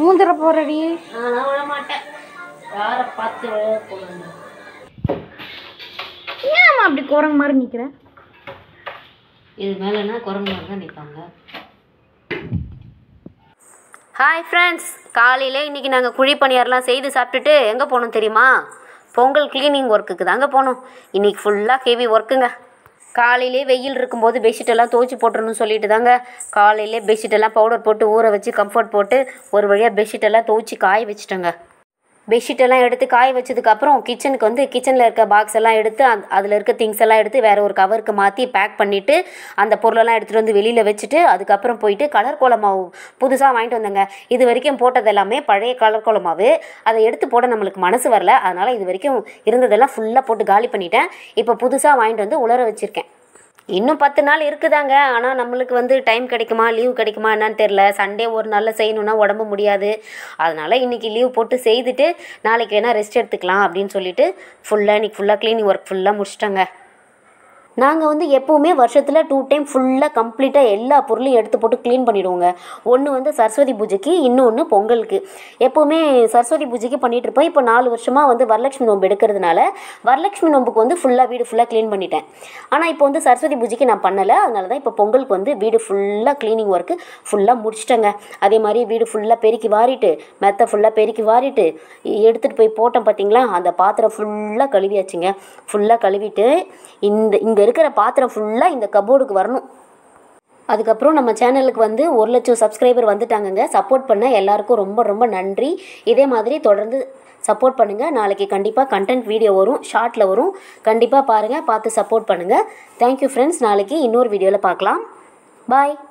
ஊந்துற போறடி நான் விட மாட்டேன் யாரை பார்த்து விழ போகணும் ஏன்மா அப்படி குரங்கு மாதிரி நிக்கிற இது மேலேனா குரங்கு மாதிரி தான் நிற்பாங்க ஹாய் ஃப்ரெண்ட்ஸ் காலையில் இன்றைக்கி நாங்கள் குழி பணியாரெலாம் செய்து சாப்பிட்டுட்டு எங்கே போனோம் தெரியுமா பொங்கல் க்ளீனிங் ஒர்க்குக்கு தாங்க போனோம் இன்றைக்கி ஃபுல்லாக ஹெவி ஒர்க்குங்க காலையிலே வெயில் இருக்கும்போது பெட்ஷீட் எல்லாம் துவைச்சி போட்டுறணும்னு சொல்லிட்டு தாங்க காலையிலே பெட்ஷீட் எல்லாம் பவுடர் போட்டு ஊற வச்சு கம்ஃபர்ட் போட்டு ஒரு வழியாக பெட்ஷீட் எல்லாம் துவைச்சி காய வச்சுட்டேங்க பெட்ஷீட் எல்லாம் எடுத்து காய வச்சதுக்கப்புறம் கிச்சனுக்கு வந்து கிச்சனில் இருக்க பாக்ஸ் எல்லாம் எடுத்து அந்த அதில் இருக்க திங்ஸ் எல்லாம் எடுத்து வேறு ஒரு கவருக்கு மாற்றி பேக் பண்ணிவிட்டு அந்த பொருளெல்லாம் எடுத்துகிட்டு வந்து வெளியில் வச்சுட்டு அதுக்கப்புறம் போயிட்டு கலர் கோலம் மாவு புதுசாக வாங்கிட்டு வந்தேங்க இது வரைக்கும் போட்டது எல்லாமே பழைய கலர் கோலம் மாவு அதை எடுத்து போட நம்மளுக்கு மனசு வரல அதனால் இது வரைக்கும் இருந்ததெல்லாம் ஃபுல்லாக போட்டு காலி பண்ணிட்டேன் இப்போ புதுசாக வாங்கிட்டு வந்து உலர வச்சுருக்கேன் இன்னும் பத்து நாள் இருக்குதாங்க ஆனால் நம்மளுக்கு வந்து டைம் கிடைக்குமா லீவ் கிடைக்குமா என்னன்னு தெரில சண்டே ஒரு நாளில் செய்யணுன்னா உடம்பு முடியாது அதனால் இன்றைக்கி லீவ் போட்டு செய்துட்டு நாளைக்கு வேணால் ரெஸ்ட் எடுத்துக்கலாம் அப்படின்னு சொல்லிட்டு ஃபுல்லாக இன்றைக்கி ஃபுல்லாக க்ளீனிங் ஒர்க் ஃபுல்லாக முடிச்சிட்டோங்க நாங்கள் வந்து எப்போவுமே வருஷத்தில் டூ டைம் ஃபுல்லாக கம்ப்ளீட்டாக எல்லா பொருளையும் எடுத்து போட்டு க்ளீன் பண்ணிவிடுவோங்க ஒன்று வந்து சரஸ்வதி பூஜைக்கு இன்னொன்று பொங்கலுக்கு எப்போவுமே சரஸ்வதி பூஜைக்கு பண்ணிகிட்டு இருப்போம் இப்போ நாலு வருஷமாக வந்து வரலட்சுமி நோன்பு எடுக்கிறதுனால வரலட்சுமி நோன்புக்கு வந்து ஃபுல்லாக வீடு ஃபுல்லாக க்ளீன் பண்ணிட்டேன் ஆனால் இப்போ வந்து சரஸ்வதி பூஜைக்கு நான் பண்ணலை அதனால தான் இப்போ பொங்கலுக்கு வந்து வீடு ஃபுல்லாக க்ளீனிங் ஒர்க்கு ஃபுல்லாக முடிச்சிட்டேங்க அதே மாதிரி வீடு ஃபுல்லாக பெருக்கி வாரிட்டு மெத்த ஃபுல்லாக பெருக்கி வாரிட்டு எடுத்துகிட்டு போய் போட்டோம் பார்த்தீங்களா அந்த பாத்திரம் ஃபுல்லாக கழுவியாச்சுங்க ஃபுல்லாக கழுவிட்டு இந்த இங்கே இருக்கிற பாத்திரம் ஃபுல்லாக இந்த கபோர்டுக்கு வரணும் அதுக்கப்புறம் நம்ம சேனலுக்கு வந்து ஒரு லட்சம் சப்ஸ்கிரைபர் வந்துட்டாங்கங்க சப்போர்ட் பண்ண எல்லாருக்கும் ரொம்ப ரொம்ப நன்றி இதே மாதிரி தொடர்ந்து சப்போர்ட் பண்ணுங்கள் நாளைக்கு கண்டிப்பாக கண்டென்ட் வீடியோ வரும் ஷார்ட்டில் வரும் கண்டிப்பாக பாருங்கள் பார்த்து சப்போர்ட் பண்ணுங்கள் தேங்க்யூ ஃப்ரெண்ட்ஸ் நாளைக்கு இன்னொரு வீடியோவில் பார்க்கலாம் பாய்